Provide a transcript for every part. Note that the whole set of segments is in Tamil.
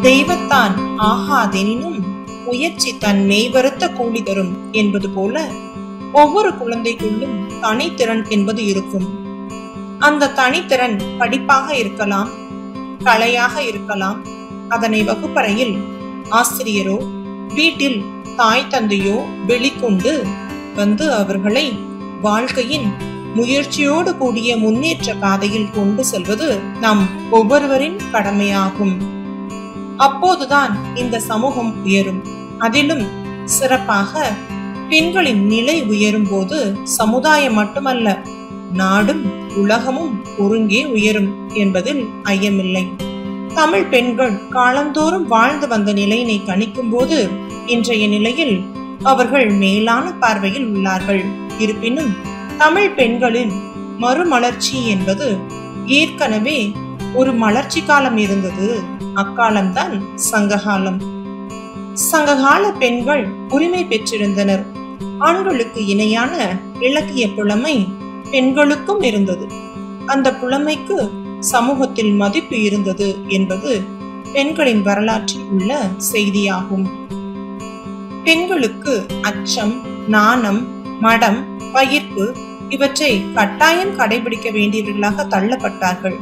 தெய்வத்தான் ஆகாதெனினும் முயற்சி தன் மெய்வருத்த கூலி தரும் என்பது போல ஒவ்வொரு குழந்தைக்குள்ளும் தனித்திறன் என்பது இருக்கும் அந்த தனித்திறன் படிப்பாக இருக்கலாம் கலையாக இருக்கலாம் அதனை வகுப்பறையில் ஆசிரியரோ வீட்டில் தாய் தந்தையோ வெளிக்கொண்டு வந்து அவர்களை வாழ்க்கையின் முயற்சியோடு கூடிய முன்னேற்ற பாதையில் கொண்டு செல்வது நம் ஒவ்வொருவரின் கடமையாகும் அப்போதுதான் இந்த சமூகம் உயரும் அதிலும் சிறப்பாக பெண்களின் நிலை உயரும் போது சமுதாயம் மட்டுமல்ல நாடும் உலகமும் ஒருங்கே உயரும் என்பதில் ஐயமில்லை தமிழ் பெண்கள் காலந்தோறும் வாழ்ந்து வந்த நிலையினை கணிக்கும் போது இன்றைய நிலையில் அவர்கள் மேலான பார்வையில் உள்ளார்கள் இருப்பினும் தமிழ் பெண்களின் மறுமலர்ச்சி என்பது ஏற்கனவே ஒரு மலர்ச்சி காலம் இருந்தது அக்காலம்தான் சங்ககாலம் சங்ககால பெண்கள் உரிமை பெற்றிருந்தனர் ஆண்களுக்கு இணையான இலக்கிய புலமை பெண்களுக்கும் இருந்தது அந்த புலமைக்கு சமூகத்தில் மதிப்பு இருந்தது என்பது பெண்களின் வரலாற்றில் உள்ள செய்தியாகும் பெண்களுக்கு அச்சம் நாணம் மடம் பயிர்ப்பு இவற்றை கட்டாயம் கடைபிடிக்க வேண்டியவர்களாக தள்ளப்பட்டார்கள்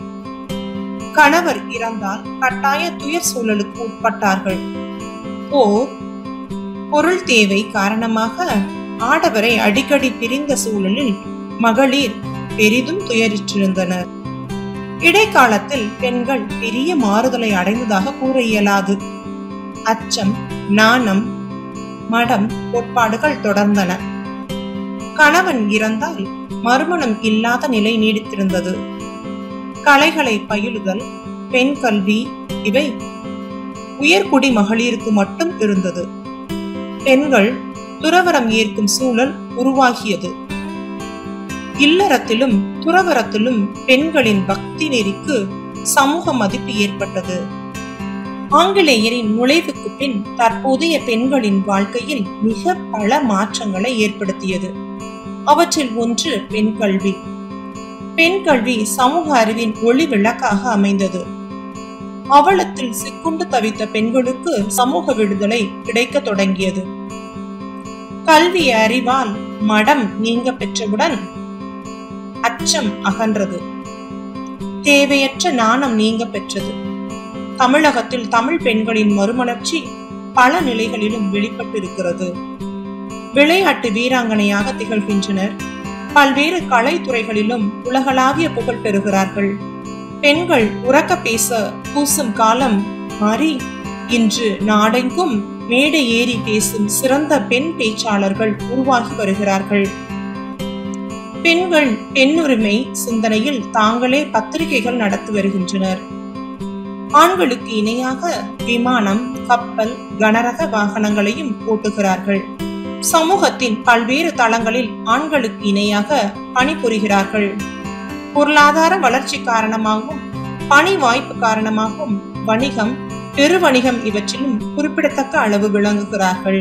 கணவர் இறந்தால் கட்டாய துயர் சூழலுக்கு உட்பட்டார்கள் போர் பொருள் தேவை காரணமாக ஆடவரை அடிக்கடி பிரிந்த சூழலில் மகளிர் பெரிதும் துயரிற்றிருந்தனர் இடைக்காலத்தில் பெண்கள் பெரிய மாறுதலை அடைந்ததாக கூற இயலாது அச்சம் நாணம் மடம் கோட்பாடுகள் தொடர்ந்தன கணவன் இறந்தால் மறுமணம் இல்லாத நிலை நீடித்திருந்தது கலைகளை பயிலுதல் பெண் கல்வி இவை உயர்குடி மகளிருக்கு மட்டும் இருந்தது பெண்கள் துறவரம் ஏற்கும் சூழல் உருவாகியது இல்லறத்திலும் துறவரத்திலும் பெண்களின் பக்தி நெறிக்கு சமூக மதிப்பு ஏற்பட்டது ஆங்கிலேயரின் நுழைவுக்கு பின் தற்போதைய பெண்களின் வாழ்க்கையில் மிக பல மாற்றங்களை ஏற்படுத்தியது அவற்றில் ஒன்று பெண் கல்வி பெண் கல்வி சமூக அறிவின் ஒளி விளக்காக அமைந்தது அவலத்தில் சிக்குண்டு தவித்த பெண்களுக்கு சமூக விடுதலை கிடைக்க தொடங்கியது கல்வி அறிவால் மடம் நீங்க பெற்றவுடன் அச்சம் அகன்றது தேவையற்ற நாணம் நீங்க பெற்றது தமிழகத்தில் தமிழ் பெண்களின் மறுமலர்ச்சி பல நிலைகளிலும் வெளிப்பட்டிருக்கிறது விளையாட்டு வீராங்கனையாக திகழ்கின்றனர் பல்வேறு கலைத்துறைகளிலும் உலகளாவிய புகழ் பெறுகிறார்கள் பெண்கள் உறக்க பேச பூசும் காலம் மாறி இன்று நாடெங்கும் மேடை ஏறி பேசும் சிறந்த பெண் பேச்சாளர்கள் உருவாகி வருகிறார்கள் பெண்கள் பெண்ணுரிமை சிந்தனையில் தாங்களே பத்திரிகைகள் நடத்தி வருகின்றனர் ஆண்களுக்கு இணையாக விமானம் கப்பல் கனரக வாகனங்களையும் ஓட்டுகிறார்கள் சமூகத்தின் பல்வேறு தளங்களில் ஆண்களுக்கு இணையாக பணிபுரிகிறார்கள் பொருளாதார வளர்ச்சி காரணமாகவும் பணி வாய்ப்பு காரணமாகவும் வணிகம் பெருவணிகம் இவற்றிலும் குறிப்பிடத்தக்க அளவு விளங்குகிறார்கள்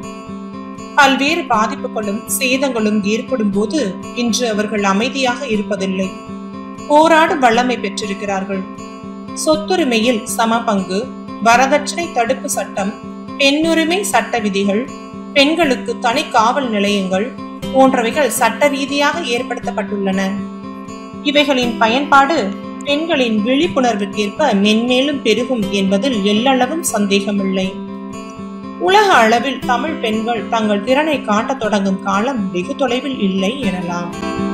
பல்வேறு பாதிப்புகளும் சேதங்களும் ஏற்படும் போது இன்று அவர்கள் அமைதியாக இருப்பதில்லை போராடும் வல்லமை பெற்றிருக்கிறார்கள் சொத்துரிமையில் சம பங்கு வரதட்சணை தடுப்பு சட்டம் பெண்ணுரிமை சட்ட விதிகள் பெண்களுக்கு தனி காவல் நிலையங்கள் போன்றவைகள் சட்ட ரீதியாக ஏற்படுத்தப்பட்டுள்ளன இவைகளின் பயன்பாடு பெண்களின் விழிப்புணர்வுக்கேற்ப மென்மேலும் பெருகும் என்பதில் எல்லளவும் சந்தேகமில்லை உலக அளவில் தமிழ் பெண்கள் தங்கள் திறனை காட்டத் தொடங்கும் காலம் வெகு தொலைவில் இல்லை எனலாம்